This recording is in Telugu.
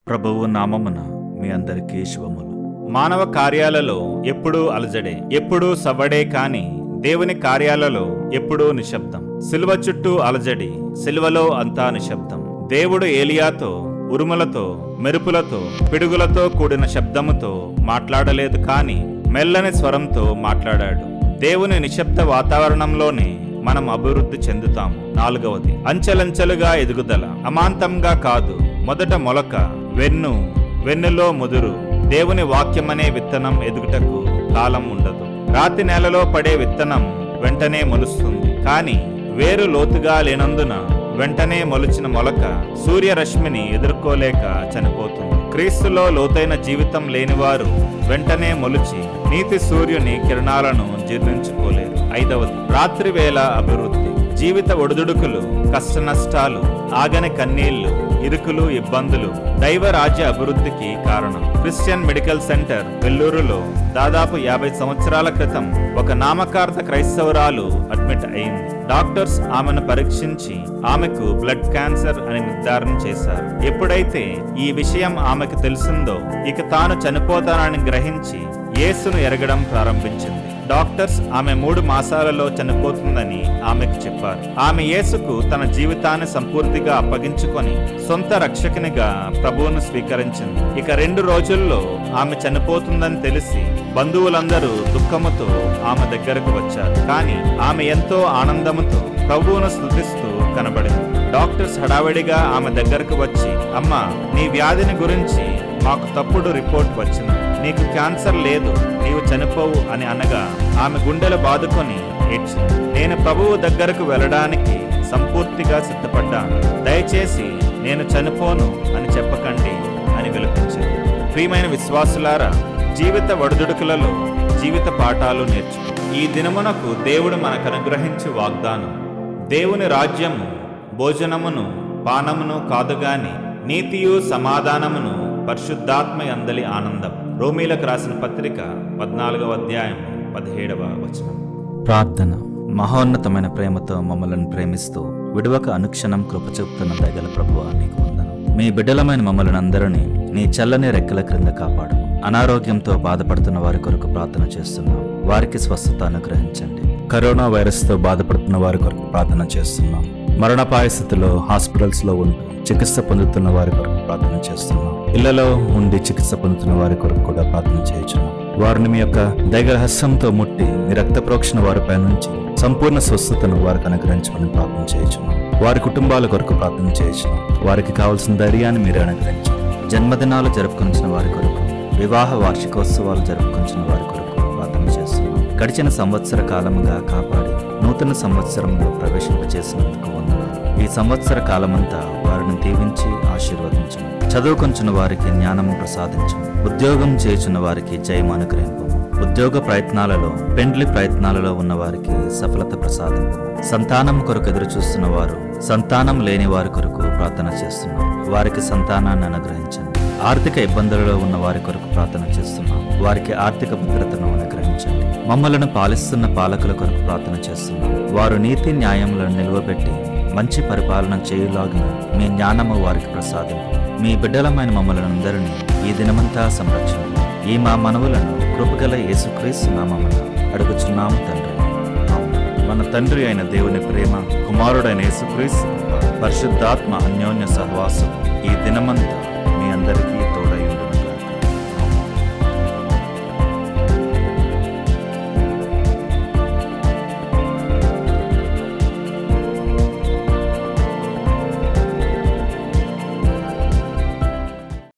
ప్రభువు నామమున మీ అందరికీ శుభములు మానవ కార్యాలలో ఎప్పుడూ అలజడే ఎప్పుడూ సవ్వడే కాని దేవుని కార్యాలలో ఎప్పుడూ నిశ్శబ్దం సిలువ చుట్టూ అలజడి సిలువలో అంతా నిశ్శబ్దం దేవుడు ఏలియాతో ఉరుములతో మెరుపులతో పిడుగులతో కూడిన శబ్దముతో మాట్లాడలేదు కాని మెల్లని స్వరంతో మాట్లాడాడు దేవుని నిశ్శబ్ద వాతావరణంలోనే మనం అభివృద్ధి చెందుతాము నాలుగవది అంచెలంచెలుగా ఎదుగుదల అమాంతంగా కాదు మొదట మొలక వెన్ను వెన్నులో ముదురు దేవుని వాక్యమనే విత్తనం ఎదుగుటకు కాలం ఉండదు రాతి నేలలో పడే విత్తనం వెంటనే మొలుస్తుంది కానీ వేరు లోతుగా లేనందున వెంటనే మొలిచిన మొలక సూర్యరశ్మిని ఎదుర్కోలేక చనిపోతుంది క్రీస్తులో లోతైన జీవితం లేనివారు వెంటనే మొలిచి నీతి సూర్యుని కిరణాలను జీర్ణించుకోలేరు ఐదవది రాత్రి వేళ అభివృద్ధి జీవిత ఒడిదుడుకులు కష్ట నష్టాలు ఆగని కన్నీళ్లు ఇరుకులు ఇబ్బందులు దైవ రాజ్య అభివృద్ధికి కారణం క్రిస్టియన్ మెడికల్ సెంటర్ వెల్లూరులో దాదాపు యాభై సంవత్సరాల క్రితం ఒక నామకార్థ క్రైస్తవురాలు అడ్మిట్ అయింది డాక్టర్స్ ఆమెను పరీక్షించి ఆమెకు బ్లడ్ క్యాన్సర్ అని నిర్ధారణ చేశారు ఎప్పుడైతే ఈ విషయం ఆమెకు తెలిసిందో ఇక తాను చనిపోతానని గ్రహించి యేసును ఎరగడం ప్రారంభించింది డాక్టర్స్ ఆమె మూడు మాసాలలో చనిపోతుందని ఆమెకు చెప్పారు ఆమె యేసుకు తన జీవితాన్ని సంపూర్తిగా అప్పగించుకొని సొంత రక్షకునిగా ప్రభువును స్వీకరించింది ఇక రెండు రోజుల్లో ఆమె చనిపోతుందని తెలిసి బంధువులందరూ దుఃఖముతో ఆమె దగ్గరకు వచ్చారు కానీ ఆమె ఎంతో ఆనందముతో ప్రభువును స్తుతిస్తూ కనబడింది డాక్టర్స్ హడావిడిగా ఆమె దగ్గరకు వచ్చి అమ్మా నీ వ్యాధిని గురించి మాకు తప్పుడు రిపోర్ట్ వచ్చింది నీకు క్యాన్సర్ లేదు నీవు చనిపోవు అని అనగా ఆమె గుండెలు బాదుకొని ఏడ్చింది నేను ప్రభువు దగ్గరకు వెళ్ళడానికి సంపూర్తిగా సిద్ధపడ్డాను దయచేసి నేను చనిపోను అని చెప్పకండి అని విలపించింది ప్రియమైన విశ్వాసులారా జీవిత ఒడిదుడుకులలో జీవిత పాఠాలు నేర్చు ఈ దినమునకు దేవుడు మనకు అనుగ్రహించు వాగ్దానం దేవుని రాజ్యము భోజనమును పానమును కాదుగాని నీతియు సమాధానమును పరిశుద్ధాత్మ అందలి ఆనందం రోమీలకు రాసిన పత్రిక పద్నాలుగవ అధ్యాయం పదిహేడవ వచనం ప్రార్థన మహోన్నతమైన ప్రేమతో మమ్మల్ని ప్రేమిస్తూ విడువక అనుక్షణం కృప చూపుతున్న దగల ప్రభువా నీకు వందనం మీ బిడ్డలమైన మమ్మల్ని అందరినీ నీ చల్లని రెక్కల క్రింద కాపాడు అనారోగ్యంతో బాధపడుతున్న వారి కొరకు ప్రార్థన చేస్తున్నాం వారికి స్వస్థత అనుగ్రహించండి కరోనా వైరస్తో బాధపడుతున్న వారి కొరకు ప్రార్థన చేస్తున్నాం మరణపాయ స్థితిలో హాస్పిటల్స్లో ఉంటూ చికిత్స పొందుతున్న వారి కొరకు ప్రార్థన చేస్తున్నాం ఇళ్లలో ఉండి చికిత్స పొందుతున్న వారి కొరకు కూడా ప్రార్థన చేయుచున్నాం వారిని మీ యొక్క దైగరహస్యంతో ముట్టి మీ రక్త ప్రోక్షణ వారిపై నుంచి సంపూర్ణ స్వస్థతను వారికి అనుగ్రహించమని ప్రార్థన చేయుచున్నాం వారి కుటుంబాల కొరకు ప్రార్థన చేయుచున్నాం వారికి కావాల్సిన ధైర్యాన్ని మీరు అనుగ్రహించండి జన్మదినాలు జరుపుకొంచిన వారి కొరకు వివాహ వార్షికోత్సవాలు జరుపుకొంచిన వారి కొరకు ప్రార్థన చేస్తున్నాం గడిచిన సంవత్సర కాలముగా కాపాడి నూతన సంవత్సరంలో ప్రవేశింపచేసినందుకు వందనాలు ఈ సంవత్సర కాలమంతా వారిని దీవించి ఆశీర్వదించము చదువుకొంచున్న వారికి జ్ఞానము ప్రసాదించము ఉద్యోగం చేయుచున్న వారికి జయం అనుగ్రహింపు ఉద్యోగ ప్రయత్నాలలో పెండ్లి ప్రయత్నాలలో ఉన్న వారికి సఫలత ప్రసాదింపు సంతానం కొరకు ఎదురు చూస్తున్న వారు సంతానం లేని వారి కొరకు ప్రార్థన చేస్తున్నారు వారికి సంతానాన్ని అనుగ్రహించండి ఆర్థిక ఇబ్బందులలో ఉన్న వారి కొరకు ప్రార్థన చేస్తున్నాం వారికి ఆర్థిక భద్రతను అనుగ్రహించండి మమ్మలను పాలిస్తున్న పాలకుల కొరకు ప్రార్థన చేస్తున్నాం వారు నీతి న్యాయములను నిలువబెట్టి మంచి పరిపాలన చేయులాగిన మీ జ్ఞానము వారికి ప్రసాదింపు మీ బిడ్డలమైన మమ్మల్ని అందరినీ ఈ దినమంతా సంరక్షణ ఈ మా మనవులను కృపగల యేసుక్రీస్తు నామమున అడుగుచున్నాము తండ్రి ఆమేన్. మన తండ్రి అయిన దేవుని ప్రేమ కుమారుడైన యేసుక్రీస్తు పరిశుద్ధాత్మ అన్యోన్య సహవాసం ఈ దినమంతా మీ అందరికీ